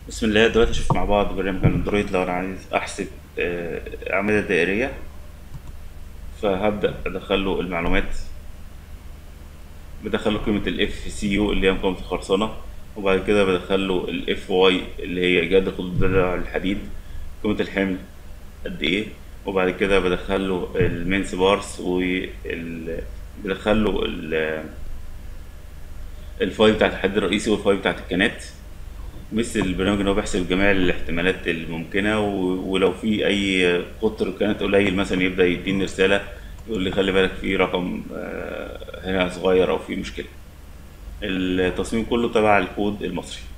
بسم الله دلوقتي اشوف مع بعض برنامج الاندرويد لو انا عايز احسب آه، اعمدة دائرية فهبدأ ادخله المعلومات بدخله قيمة الاف سي يو اللي هي مقاومة الخرسانة وبعد كده بدخله الاف واي اللي هي جهد الخطوط درع الحديد قيمة الحمل قد ايه وبعد كده بدخله المينس بارس وال بدخله ال- الفاي بتاعت الحديد الرئيسي والفاي بتاعت الكنات مثل البرنامج ان هو بيحسب جميع الاحتمالات الممكنه و- ولو في اي قطر كانت قليل مثلا يبدا يديني رساله يقول لي خلي بالك في رقم آه، هنا صغير او في مشكله التصميم كله تبع الكود المصري